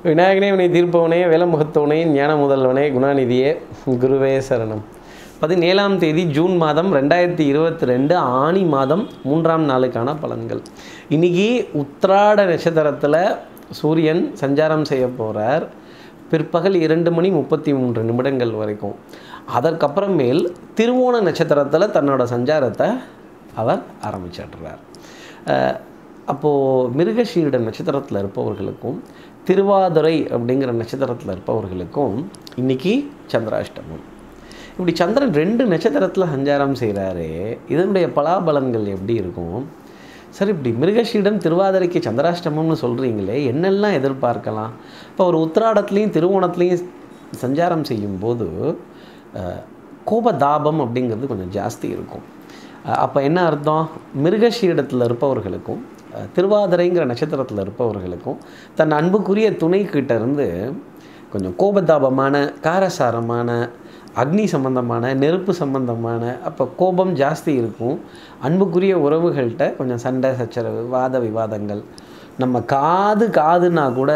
விநாயகனே வினை தீர்ப்பவனே வேலமுகத்தவனே ஞான முதல்வனே குணாநிதியே குருவே சரணம் பதினேழாம் தேதி ஜூன் மாதம் ரெண்டாயிரத்தி இருபத்தி ரெண்டு ஆணி மாதம் மூன்றாம் நாளுக்கான பலன்கள் இன்னைக்கு உத்ராட நட்சத்திரத்தில் சூரியன் சஞ்சாரம் செய்ய போகிறார் பிற்பகல் இரண்டு மணி முப்பத்தி மூன்று நிமிடங்கள் வரைக்கும் அதற்கப்புறமேல் திருவோண நட்சத்திரத்தில் தன்னோட சஞ்சாரத்தை அவர் ஆரம்பிச்சிடுறார் அஹ் அப்போது மிருகஷீட நட்சத்திரத்தில் இருப்பவர்களுக்கும் திருவாதிரை அப்படிங்கிற நட்சத்திரத்தில் இருப்பவர்களுக்கும் இன்னைக்கு சந்திராஷ்டமம் இப்படி சந்திரன் ரெண்டு நட்சத்திரத்தில் சஞ்சாரம் செய்கிறாரு இதனுடைய பலாபலன்கள் எப்படி இருக்கும் சரி இப்படி மிருகஷீடம் திருவாதிரைக்கு சந்திராஷ்டமம்னு சொல்கிறீங்களே என்னெல்லாம் எதிர்பார்க்கலாம் இப்போ ஒரு உத்திராடத்துலேயும் திருவோணத்துலேயும் சஞ்சாரம் செய்யும்போது அஹ், கோபதாபம் அப்படிங்கிறது கொஞ்சம் ஜாஸ்தி இருக்கும் அப்போ என்ன அர்த்தம் மிருகஷீடத்தில் இருப்பவர்களுக்கும் அஹ், திருவாதிரைங்கிற நட்சத்திரத்தில் இருப்பவர்களுக்கும் தன் அன்புக்குரிய துணைக்கிட்ட இருந்து கொஞ்சம் கோபதாபமான காரசாரமான அக்னி சம்பந்தமான நெருப்பு சம்பந்தமான அப்போ கோபம் ஜாஸ்தி இருக்கும் அன்புக்குரிய உறவுகள்கிட்ட கொஞ்சம் சண்டை சச்சரவு வாத விவாதங்கள் நம்ம காது காதுனா கூட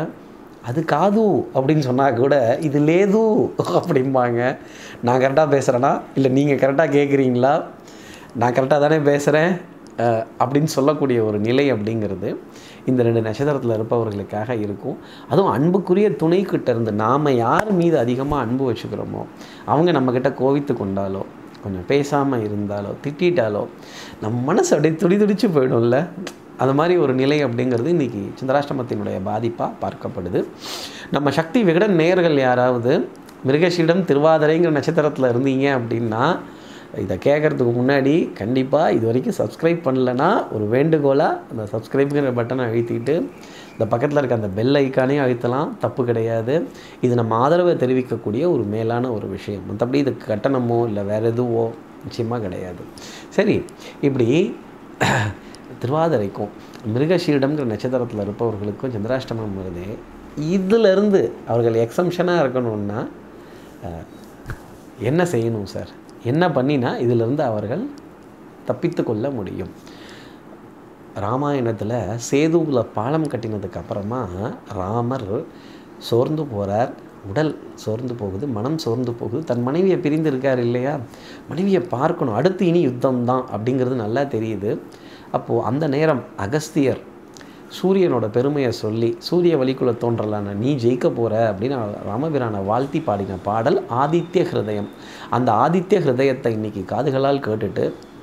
அது காது அப்படின்னு சொன்னால் கூட இது லேது அப்படிம்பாங்க நான் கரெக்டாக பேசுகிறேன்னா இல்லை நீங்கள் கரெக்டாக கேட்குறீங்களா நான் கரெக்டாக தானே பேசுகிறேன் அஹ், அப்படின்னு சொல்லக்கூடிய ஒரு நிலை அப்படிங்கிறது இந்த ரெண்டு நட்சத்திரத்தில் இருப்பவர்களுக்காக இருக்கும் அதுவும் அன்புக்குரிய துணைக்கிட்ட இருந்து நாம் யார் மீது அதிகமாக அன்பு வச்சுக்கிறோமோ அவங்க நம்மக்கிட்ட கோவித்து கொண்டாலோ கொஞ்சம் பேசாமல் இருந்தாலோ திட்டாலோ நம்ம மனசு அப்படியே துடி துடிச்சு போயிடும்ல அது மாதிரி ஒரு நிலை அப்படிங்கிறது இன்றைக்கி சந்திராஷ்டமத்தினுடைய பாதிப்பாக பார்க்கப்படுது நம்ம சக்தி விகடன் நேயர்கள் யாராவது மிருகஷீடம் திருவாதிரைங்கிற நட்சத்திரத்தில் இருந்தீங்க அப்படின்னா இதை கேட்குறதுக்கு முன்னாடி கண்டிப்பாக இது வரைக்கும் சப்ஸ்கிரைப் பண்ணலன்னா ஒரு வேண்டுகோளாக அந்த சப்ஸ்கிரைப்புங்கிற பட்டனை அழுத்திட்டு இந்த பக்கத்தில் இருக்க அந்த பெல் ஐக்கானையும் அழுத்தலாம் தப்பு கிடையாது இது நம்ம ஆதரவை தெரிவிக்கக்கூடிய ஒரு மேலான ஒரு விஷயம் மற்றபடி இதுக்கு கட்டணமோ இல்லை வேறு எதுவோ நிச்சயமாக கிடையாது சரி இப்படி திருவாதிரைக்கும் மிருகஷீடம்ங்கிற நட்சத்திரத்தில் இருப்பவர்களுக்கும் சந்திராஷ்டமம் வருது இதிலிருந்து அவர்கள் எக்ஸம்ஷனாக இருக்கணும்னா அஹ், என்ன செய்யணும் சார் என்ன பண்ணினா இதிலிருந்து அவர்கள் தப்பித்து கொள்ள முடியும் ராமாயணத்தில் சேதுவில் பாலம் கட்டினதுக்கு அப்புறமா ராமர் சோர்ந்து போகிறார் உடல் சோர்ந்து போகுது மனம் சோர்ந்து போகுது தன் மனைவியை பிரிந்து இருக்கார் இல்லையா மனைவியை பார்க்கணும் அடுத்து இனி யுத்தம் தான் அப்படிங்கிறது நல்லா தெரியுது அப்போது அந்த நேரம் அகஸ்தியர் சூரியனோட பெருமையை சொல்லி சூரிய வழிக்குள்ள தோன்றலான நீ ஜெயிக்க போகிற அப்படின்னு ராமபிரானை வாழ்த்தி பாடின பாடல் ஆதித்ய ஹிருதயம் அந்த ஆதித்ய ஹிருதயத்தை இன்னைக்கு காதுகளால் கேட்டுட்டு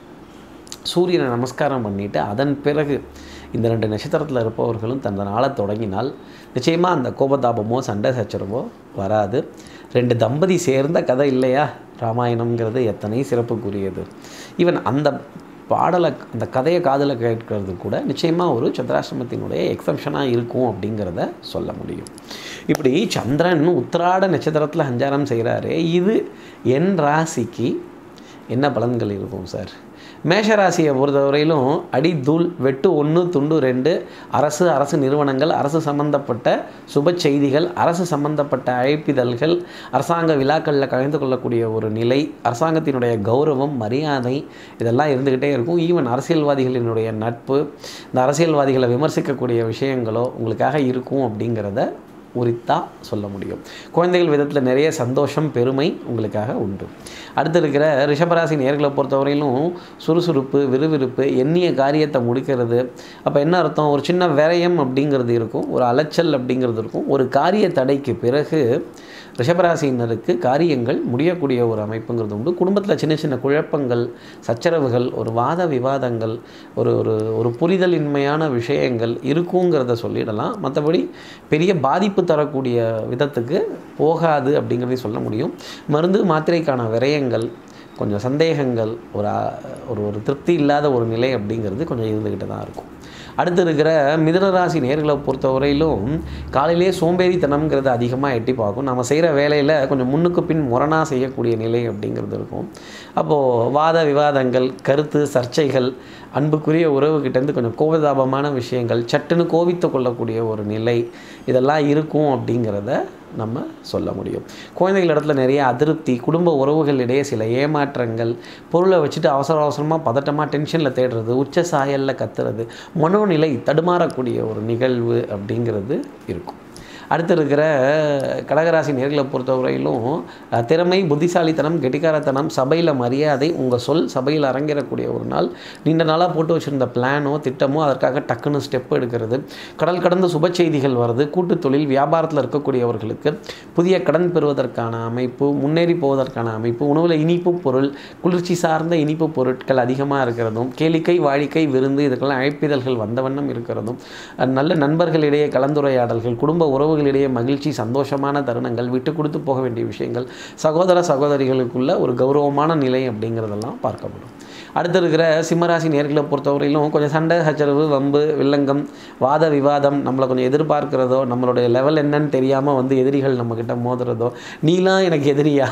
சூரியனை நமஸ்காரம் பண்ணிட்டு அதன் பிறகு இந்த ரெண்டு நட்சத்திரத்தில் இருப்பவர்களும் தந்த நாளை தொடங்கினால் நிச்சயமாக அந்த கோபதாபமோ சண்டை சச்சரவோ வராது ரெண்டு தம்பதி சேர்ந்த கதை இல்லையா ராமாயணம்ங்கிறது எத்தனை சிறப்புக்குரியது ஈவன் அந்த பாடலை அந்த கதையை காதில் கேட்கறது கூட நிச்சயமாக ஒரு சந்திராசிரமத்தினுடைய எக்ஸம்ஷனாக இருக்கும் அப்படிங்கிறத சொல்ல முடியும் இப்படி சந்திரன் உத்திராட நட்சத்திரத்தில் சஞ்சாரம் செய்கிறாரு இது என் ராசிக்கு என்ன பலன்கள் இருக்கும் சார் மேஷராசியை பொறுத்தவரையிலும் அடி தூள் வெட்டு ஒன்று துண்டு ரெண்டு அரசு அரசு நிறுவனங்கள் அரசு சம்பந்தப்பட்ட சுப செய்திகள் அரசு சம்பந்தப்பட்ட அழைப்பிதழ்கள் அரசாங்க விழாக்களில் கலந்து கொள்ளக்கூடிய ஒரு நிலை அரசாங்கத்தினுடைய கௌரவம் மரியாதை இதெல்லாம் இருந்துக்கிட்டே இருக்கும் ஈவன் அரசியல்வாதிகளினுடைய நட்பு இந்த அரசியல்வாதிகளை விமர்சிக்கக்கூடிய விஷயங்களோ உங்களுக்காக இருக்கும் அப்படிங்கிறத உரித்தா சொல்ல முடியும் குழந்தைகள் விதத்தில் நிறைய சந்தோஷம் பெருமை உங்களுக்காக உண்டு அடுத்து இருக்கிற ரிஷபராசி நேர்களை பொறுத்தவரையிலும் சுறுசுறுப்பு விறுவிறுப்பு எண்ணிய காரியத்தை முடிக்கிறது அப்போ என்ன அர்த்தம் ஒரு சின்ன விரயம் அப்படிங்கிறது இருக்கும் ஒரு அலைச்சல் அப்படிங்கிறது இருக்கும் ஒரு காரிய தடைக்கு பிறகு ரிஷபராசியினருக்கு காரியங்கள் முடியக்கூடிய ஒரு அமைப்புங்கிறது உண்டு குடும்பத்தில் சின்ன சின்ன குழப்பங்கள் சச்சரவுகள் ஒரு வாத விவாதங்கள் ஒரு ஒரு ஒரு புரிதலின்மையான விஷயங்கள் இருக்குங்கிறத சொல்லிடலாம் மற்றபடி பெரிய பாதிப்பு தரக்கூடிய விதத்துக்கு போகாது அப்படிங்கிறதையும் சொல்ல முடியும் மருந்து மாத்திரைக்கான விரயங்கள் கொஞ்சம் சந்தேகங்கள் ஒரு அ- ஒரு ஒரு திருப்தி இல்லாத ஒரு நிலை அப்படிங்கிறது கொஞ்சம் இருந்துக்கிட்டு தான் இருக்கும் அடுத்து இருக்கிற மிதுனராசி நேர்களை பொறுத்தவரையிலும் காலையிலே சோம்பேறித்தனம்ங்கிறது அதிகமாக எட்டி பார்க்கும் நம்ம செய்கிற வேலையில் கொஞ்சம் முன்னுக்கு பின் முரணாக செய்யக்கூடிய நிலை அப்படிங்கிறது இருக்கும் அப்போது வாத விவாதங்கள் கருத்து சர்ச்சைகள் அன்புக்குரிய உறவுகிட்டேருந்து கொஞ்சம் கோபதாபமான விஷயங்கள் சட்டுன்னு கோவித்து கொள்ளக்கூடிய ஒரு நிலை இதெல்லாம் இருக்கும் அப்படிங்கிறத நம்ம சொல்ல முடியும் குழந்தைகள் இடத்துல நிறைய அதிருப்தி குடும்ப உறவுகளிடையே சில ஏமாற்றங்கள் பொருளை வச்சுட்டு அவசர அவசரமாக பதட்டமாக டென்ஷனில் தேடுறது உச்ச சாயலில் கத்துறது மனோநிலை தடுமாறக்கூடிய ஒரு நிகழ்வு அப்படிங்கிறது இருக்கும் அடுத்து இருக்கிற கடகராசி நேர்களை பொறுத்தவரையிலும் அஹ், திறமை புத்திசாலித்தனம் கெட்டிக்காரத்தனம் சபையில் மரியாதை உங்கள் சொல் சபையில் அரங்கேறக்கூடிய ஒரு நாள் நீண்ட நாளாக போட்டு வச்சுருந்த பிளானோ திட்டமோ அதற்காக டக்குன்னு ஸ்டெப் எடுக்கிறது கடல் கடந்த சுப செய்திகள் வருது கூட்டுத் தொழில் வியாபாரத்தில் இருக்கக்கூடியவர்களுக்கு புதிய கடன் பெறுவதற்கான அமைப்பு முன்னேறி போவதற்கான அமைப்பு உணவில் இனிப்பு பொருள் குளிர்ச்சி சார்ந்த இனிப்பு பொருட்கள் அதிகமாக இருக்கிறதும் கேளிக்கை வாடிக்கை விருந்து இதுக்கெல்லாம் அழைப்பிதழ்கள் வந்த வண்ணம் இருக்கிறதும் அஹ் நல்ல நண்பர்களிடையே கலந்துரையாடல்கள் குடும்ப உறவுகளிடையே மகிழ்ச்சி சந்தோஷமான தருணங்கள் விட்டு கொடுத்து போக வேண்டிய விஷயங்கள் சகோதர சகோதரிகளுக்குள்ள ஒரு கௌரவமான நிலை அப்படிங்கிறதெல்லாம் பார்க்கப்படும் அடுத்து இருக்கிற சிம்மராசி நேர்களை பொறுத்தவரையிலும் கொஞ்சம் சண்டை சச்சரவு வம்பு வில்லங்கம் வாத விவாதம் நம்மளை கொஞ்சம் எதிர்பார்க்கிறதோ நம்மளுடைய லெவல் என்னன்னு தெரியாமல் வந்து எதிரிகள் நம்மக்கிட்ட மோதுறதோ நீலாம் எனக்கு எதிரியா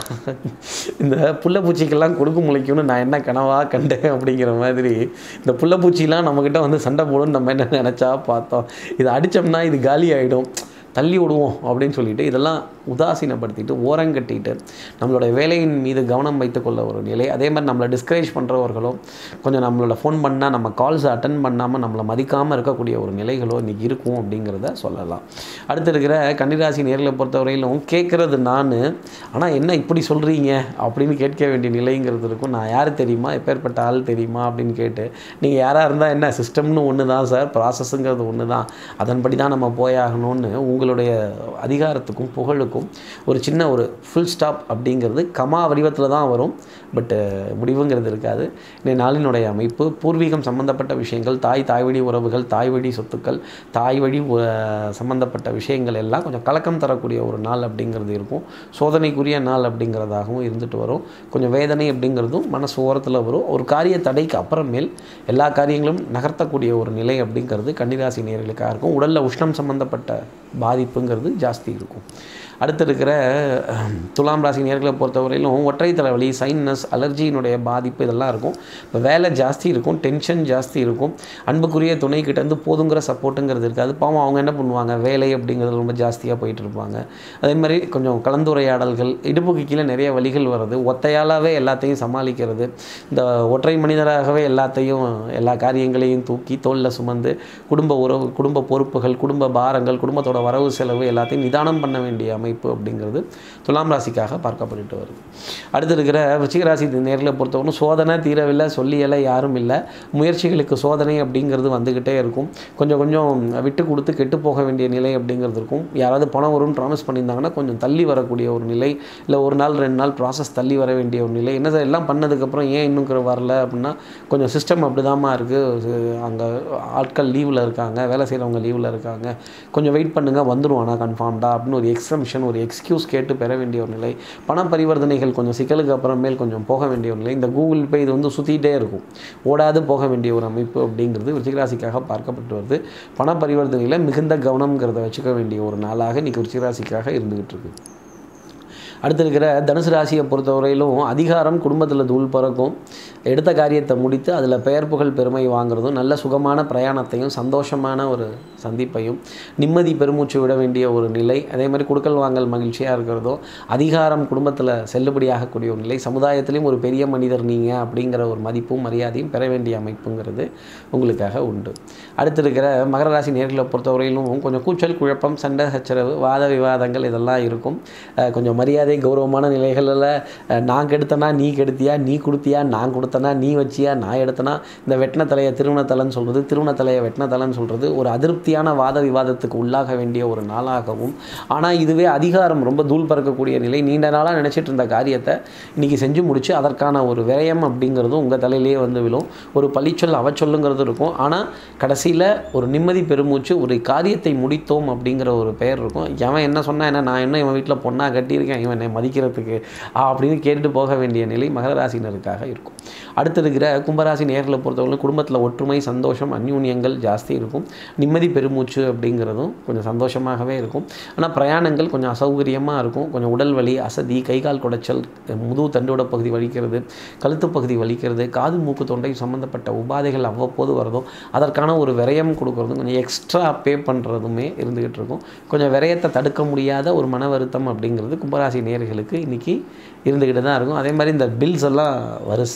இந்த புள்ளப்பூச்சிக்கெல்லாம் கொடுக்கு முளைக்கும்னு நான் என்ன கனவா கண்டேன் அப்படிங்கிற மாதிரி இந்த புள்ளப்பூச்சிலாம் நம்மக்கிட்ட வந்து சண்டை போடும்னு நம்ம என்ன நினச்சா பார்த்தோம் இதை அடித்தோம்னா இது காலி ஆகிடும் தள்ளி விடுவோம் அப்படின்னு சொல்லிட்டு இதெல்லாம் உதாசீனப்படுத்திட்டு ஓரங்கட்டிட்டு நம்மளோட வேலையின் மீது கவனம் வைத்துக்கொள்ள ஒரு நிலை அதே மாதிரி நம்மளை டிஸ்கரேஜ் பண்ணுறவர்களோ கொஞ்சம் நம்மளோட ஃபோன் பண்ணால் நம்ம கால்ஸ் அட்டன் பண்ணாமல் நம்மளை மதிக்காமல் இருக்கக்கூடிய ஒரு நிலைகளோ இன்றைக்கி இருக்கும் அப்படிங்கிறத சொல்லலாம் அடுத்து இருக்கிற கன்னிராசி நேர்களை பொறுத்தவரையிலும் கேட்குறது நான் ஆனால் என்ன இப்படி சொல்கிறீங்க அப்படின்னு கேட்க வேண்டிய நிலைங்கிறது இருக்கும் நான் யார் தெரியுமா எப்பேற்பட்ட ஆள் தெரியுமா அப்படின்னு கேட்டு நீங்கள் யாராக இருந்தால் என்ன சிஸ்டம்னு ஒன்று தான் சார் ப்ராசஸ்ங்கிறது ஒன்று தான் அதன்படி தான் நம்ம போயாகணும்னு உங்களுடைய அதிகாரத்துக்கும் புகழுக்கும் ஒரு சின்ன ஒரு ஃபுல் ஸ்டாப் அப்படிங்கிறது கமா வடிவத்தில் தான் வரும் பட்டு முடிவுங்கிறது இருக்காது இந்த நாளினுடைய அமைப்பு பூர்வீகம் சம்பந்தப்பட்ட விஷயங்கள் தாய் தாய் வழி உறவுகள் தாய் வழி சொத்துக்கள் தாய் வழி அஹ், சம்பந்தப்பட்ட விஷயங்கள் எல்லாம் கொஞ்சம் கலக்கம் தரக்கூடிய ஒரு நாள் அப்படிங்கிறது இருக்கும் சோதனைக்குரிய நாள் அப்படிங்கிறதாகவும் இருந்துட்டு வரும் கொஞ்சம் வேதனை அப்படிங்கிறதும் மனசு ஓரத்தில் வரும் ஒரு காரிய தடைக்கு அப்புறமேல் எல்லா காரியங்களும் நகர்த்தக்கூடிய ஒரு நிலை அப்படிங்கிறது கன்னிராசி நேர்களுக்காக இருக்கும் உடலில் உஷ்ணம் சம்பந்தப்பட்ட பாதிப்புங்கிறது ஜாஸ்தி இருக்கும் அடுத்து இருக்கிற அஹ், துலாம் ராசி நேர்களை பொறுத்தவரையிலும் ஒற்றை தலைவலி சைனஸ் அலர்ஜியினுடைய பாதிப்பு இதெல்லாம் இருக்கும் இப்போ வேலை ஜாஸ்தி இருக்கும் டென்ஷன் ஜாஸ்தி இருக்கும் அன்புக்குரிய துணை கிட்டேருந்து போதுங்கிற சப்போர்ட்டுங்கிறது இருக்காது பாவம் அவங்க என்ன பண்ணுவாங்க வேலை அப்படிங்கிறது ரொம்ப ஜாஸ்தியாக போயிட்டு இருப்பாங்க அதே மாதிரி கொஞ்சம் கலந்துரையாடல்கள் இடுப்புக்கு கீழே நிறைய வழிகள் வருது ஒத்தையாலாவே எல்லாத்தையும் சமாளிக்கிறது இந்த ஒற்றை மனிதராகவே எல்லாத்தையும் எல்லா காரியங்களையும் தூக்கி தோளில் சுமந்து குடும்ப உறவு குடும்ப பொறுப்புகள் குடும்ப பாரங்கள் குடும்பத்தோட வரவு செலவு எல்லாத்தையும் நிதானம் பண்ண வேண்டிய அமைப்பு அப்படிங்கிறது துலாம் ராசிக்காக பார்க்கப்பட்டு வருது அடுத்து இருக்கிற விருச்சிகராசி நேரில் பொறுத்தவரைக்கும் சோதனை தீரவில்லை சொல்லியலை யாரும் இல்லை முயற்சிகளுக்கு சோதனை அப்படிங்கிறது வந்துக்கிட்டே இருக்கும் கொஞ்சம் கொஞ்சம் விட்டு கொடுத்து கெட்டு போக வேண்டிய நிலை அப்படிங்கிறது இருக்கும் யாராவது பணம் வரும்னு ப்ராமிஸ் பண்ணியிருந்தாங்கன்னா கொஞ்சம் தள்ளி வரக்கூடிய ஒரு நிலை இல்லை ஒரு நாள் ரெண்டு நாள் ப்ராசஸ் தள்ளி வர வேண்டிய ஒரு நிலை என்ன சார் எல்லாம் பண்ணதுக்கப்புறம் ஏன் இன்னும் கு- வரல அப்படின்னா கொஞ்சம் சிஸ்டம் அப்படி இருக்குது அங்கே ஆட்கள் லீவில் இருக்காங்க வேலை செய்கிறவங்க லீவில் இருக்காங்க கொஞ்சம் வெயிட் பண்ணுங்கள் வந்துடும் ஆனால் கன்ஃபார்ம்டா அப்படின்னு ஒரு எக்ஸம்ஷன் ஒரு எக்ஸ்கியூஸ் கேட்டு பெற வேண்டிய ஒரு நிலை பண பரிவர்த்தனைகள் கொஞ்சம் சிக்கலுக்கு அப்புறமேல் கொஞ்சம் போக வேண்டிய ஒரு நிலை இந்த கூகுள் பே இது வந்து சுற்றிட்டே இருக்கும் ஓடாது போக வேண்டிய ஒரு அமைப்பு அப்படிங்கிறது விருச்சிகராசிக்காக பார்க்கப்பட்டு வருது பண பரிவர்த்தனையில் மிகுந்த கவனம்ங்கிறத வச்சுக்க வேண்டிய ஒரு நாளாக இன்றைக்கி விருச்சிகராசிக்காக இருந்துகிட்டு இருக்கு அடுத்து இருக்கிற தனுசு ராசியை பொறுத்தவரையிலும் அதிகாரம் குடும்பத்தில் தூள் பறக்கும் எடுத்த காரியத்தை முடித்து அதில் பெயர் புகழ் பெருமை வாங்குறதும் நல்ல சுகமான பிரயாணத்தையும் சந்தோஷமான ஒரு சந்திப்பையும் நிம்மதி பெருமூச்சு விட வேண்டிய ஒரு நிலை அதே மாதிரி குடுக்கல் வாங்கல் மகிழ்ச்சியாக இருக்கிறதும் அதிகாரம் குடும்பத்தில் செல்லுபடியாகக்கூடிய ஒரு நிலை சமுதாயத்திலையும் ஒரு பெரிய மனிதர் நீங்கள் அப்படிங்கிற ஒரு மதிப்பும் மரியாதையும் பெற வேண்டிய அமைப்புங்கிறது உங்களுக்காக உண்டு அடுத்து இருக்கிற மகர ராசி நேர்களை பொறுத்தவரையிலும் கொஞ்சம் கூச்சல் குழப்பம் சண்டை சச்சரவு வாத விவாதங்கள் இதெல்லாம் இருக்கும் அஹ் கொஞ்சம் மரியாதை கௌரவமான நிலைகளில் அஹ் நான் கெடுத்தனா நீ கெடுத்தியா நீ கொடுத்தியா நான் கொடுத்தனா நீ வச்சியா நான் எடுத்தனா இந்த வெட்டின தலையை திருமண தலைன்னு சொல்கிறது திருமண தலையை வெட்டின தலைன்னு சொல்கிறது ஒரு அதிருப்தியான வாத விவாதத்துக்கு உள்ளாக வேண்டிய ஒரு நாளாகவும் ஆனால் இதுவே அதிகாரம் ரொம்ப தூள் பறக்கக்கூடிய நிலை நீண்ட நாளாக நினச்சிட்டு இருந்த காரியத்தை இன்றைக்கி செஞ்சு முடிச்சு அதற்கான ஒரு விரயம் அப்படிங்கிறதும் உங்கள் தலையிலேயே வந்து விழும் ஒரு பழிச்சொல் அவச்சொல்லுங்கிறது இருக்கும் ஆனால் கடைசியில் ஒரு நிம்மதி பெருமூச்சு ஒரு காரியத்தை முடித்தோம் அப்படிங்கிற ஒரு பெயர் இருக்கும் எவன் என்ன சொன்னா என்ன நான் என்ன இவன் வீட்டில் பொண்ணாக கட்டியிருக்கேன் இவன் என்னை மதிக்கிறதுக்கு ஆ, அப்படின்னு கேட்டுட்டு போக வேண்டிய நிலை மகர ராசினருக்காக இருக்கும் அடுத்து இருக்கிற கும்பராசி நேரில் பொறுத்தவரை குடும்பத்தில் ஒற்றுமை சந்தோஷம் அந்யூன்யங்கள் ஜாஸ்தி இருக்கும் நிம்மதி பெருமூச்சு அப்படிங்கிறதும் கொஞ்சம் சந்தோஷமாகவே இருக்கும் ஆனால் பிரயாணங்கள் கொஞ்சம் அசௌகரியமாக இருக்கும் கொஞ்சம் உடல் வலி அசதி கை கால் குடைச்சல் முதுகு தண்டுவட பகுதி வலிக்கிறது கழுத்து பகுதி வலிக்கிறது காது மூக்கு தொண்டை சம்மந்தப்பட்ட உபாதைகள் அவ்வப்போது வரதும் அதற்கான ஒரு விரயம் கொடுக்குறதும் கொஞ்சம் எக்ஸ்ட்ரா பே பண்ணுறதுமே இருந்துகிட்டு இருக்கும் கொஞ்சம் விரயத்தை தடுக்க முடியாத ஒரு மன வருத்தம் அப்படிங்கிறது கும்பராசி நேர்களுக்கு இன்றைக்கி இருந்துக்கிட்டு தான் இருக்கும் அதே மாதிரி இந்த பில்ஸ் எல்லாம் வரிசையாக வச்சுருப்பாங்க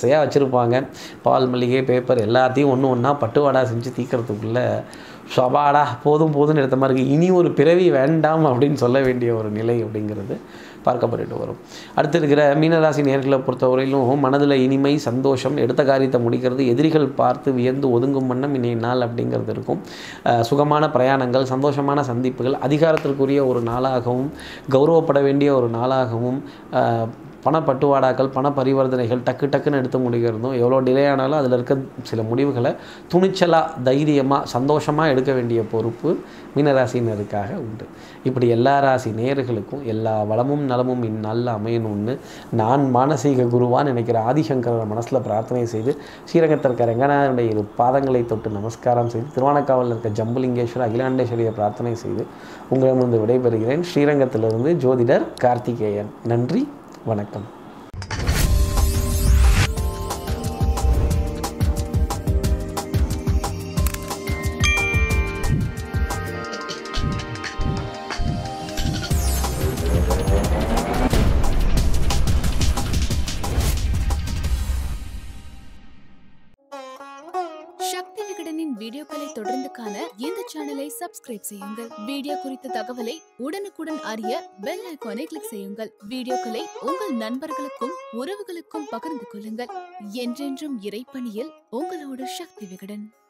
வச்சுருப்பாங்க பால் மல்லிகை பேப்பர் எல்லாத்தையும் ஒன்று ஒன்றா பட்டுவாடா செஞ்சு தீக்கிறதுக்குள்ளே சபாடா போதும் போதும்னு எடுத்த மாதிரி இருக்குது இனி ஒரு பிறவி வேண்டாம் அப்படின்னு சொல்ல வேண்டிய ஒரு நிலை அப்படிங்கிறது பார்க்கப்பட்டுட்டு வரும் அடுத்து இருக்கிற மீனராசி நேர்களை பொறுத்தவரையிலும் மனதில் இனிமை சந்தோஷம் எடுத்த காரியத்தை முடிக்கிறது எதிரிகள் பார்த்து வியந்து ஒதுங்கும் வண்ணம் இன்றைய நாள் அப்படிங்கிறது இருக்கும் அஹ் சுகமான பிரயாணங்கள் சந்தோஷமான சந்திப்புகள் அதிகாரத்திற்குரிய ஒரு நாளாகவும் கௌரவப்பட வேண்டிய ஒரு நாளாகவும் அஹ், பண பட்டுவாடாக்கள் பண பரிவர்த்தனைகள் டக்கு டக்குன்னு எடுத்து முடிக்கிறதும் எவ்வளோ டிலே ஆனாலும் அதில் இருக்க சில முடிவுகளை துணிச்சலாக தைரியமாக சந்தோஷமாக எடுக்க வேண்டிய பொறுப்பு மீனராசினருக்காக உண்டு இப்படி எல்லா ராசி நேயர்களுக்கும் எல்லா வளமும் நலமும் இந்நாளில் அமையணும்னு நான் மானசீக குருவான்னு நினைக்கிற ஆதிசங்கரர் மனசில் பிரார்த்தனை செய்து ஸ்ரீரங்கத்திற்கு ரங்கநாதனுடைய இரு பாதங்களை தொட்டு நமஸ்காரம் செய்து திருவானக்காவலில் இருக்க ஜம்புலிங்கேஸ்வரர் அகிலாண்டேஸ்வரியை பிரார்த்தனை செய்து உங்களிடமிருந்து விடைபெறுகிறேன் ஸ்ரீரங்கத்திலிருந்து ஜோதிடர் கார்த்திகேயன் நன்றி வணக்கம் சக்தி விகடனின் வீடியோக்களை தொடர்ந்து காண இந்த சேனலை சப்ஸ்கிரைப் செய்யுங்கள் வீடியோ குறித்த தகவலை உடனுக்குடன் அறிய பெல் ஐகானை கிளிக் செய்யுங்கள் வீடியோக்களை உங்கள் நண்பர்களுக்கும் உறவுகளுக்கும் பகிர்ந்து கொள்ளுங்கள் என்றென்றும் இறைப்பணியில் உங்களோட சக்தி விகடன்